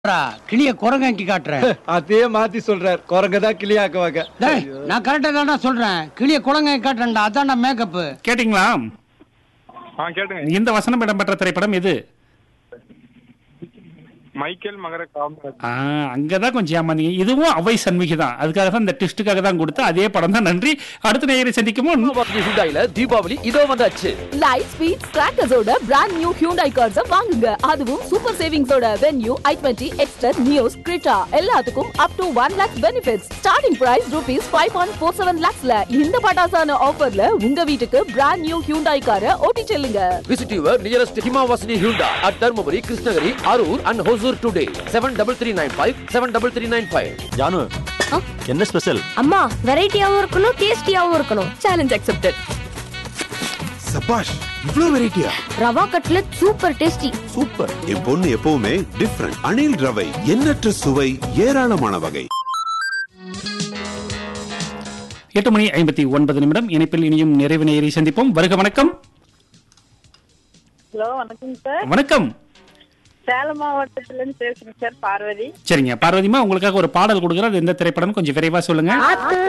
கிளிய குரங்காக்கி காட்டுறேன் அதே மாத்தி சொல்றார் குரங்க தான் கிளியாக்குவாங்க டேய் நான் கரெக்டா தான்டா சொல்றேன் கிளிய குரங்காக்கி காட்டுறேன்டா அதான்டா மேக்கப் கேட்டிங்களா ஆ கேட்டுங்க இந்த வசனம் இடம்பெற்ற திரைப்படம் எது மைக்கேல் மகர காமராஜ் ஆ, அங்கதான் கொஞ்சம் ஏமாந்தீங்க இதுவும் அவை சண்முகி தான் அதுக்காக தான் இந்த ட்விஸ்டுக்காக தான் கொடுத்து அதே படம் தான் நன்றி அடுத்த நேயரை சந்திக்கும் முன் தீபாவளி ஹுண்டாயில தீபாவளி இதோ வந்தாச்சு லைட் ஸ்பீட் கிராக்கர்ஸோட பிராண்ட் நியூ ஹியூண்டாய் கார்ஸ வாங்குங்க அதுவும் சூப்பர் சேவிங்ஸோட Venue i twenty Exter Nios Creta எல்லாத்துக்கும் up to one lakh benefits starting price rupees five point four seven லேக்ஸ்ல இந்த பட்டாசான ஆஃபர்ல உங்க வீட்டுக்கு பிராண்ட் நியூ ஹியூண்டாய் காரை ஓட்டி செல்லுங்க visit your nearest Himavasini Hyundai at Dharmapuri Krishnagiri Arur and Hosur today seven double three nine five seven double three nine five Janu என்ன ஸ்பெஷல் அம்மா வெரைட்டியாவும் இருக்கணும் டேஸ்டியாவும் இருக்கணும் சேலஞ்ச் அக்செப்டட் சபாஷ் இவ்ளோ வெரைட்டியா rava cutlet super tasty super என் பொண்ணு எப்பவுமே டிஃப்ரெண்ட் அணில் ரவை எண்ணற்ற சுவை ஏராளமான வகை எட்டு மணி ஐம்பத்தி ஒன்பது நிமிடம் இணைப்பில் இனியும் நிறைவு நேயரை சந்திப்போம் வருக வணக்கம் ஹலோ வணக்கம் சார் வணக்கம் சேலம் மாவட்டத்திலிருந்து பேசுறேன் சார் பார்வதி சரிங்க பார்வதிமா உங்களுக்காக ஒரு பாடல் கொடுக்குறோம் அது எந்த திரைப்படம் கொஞ்சம் விரைவா சொல்லுங்க ஆத்து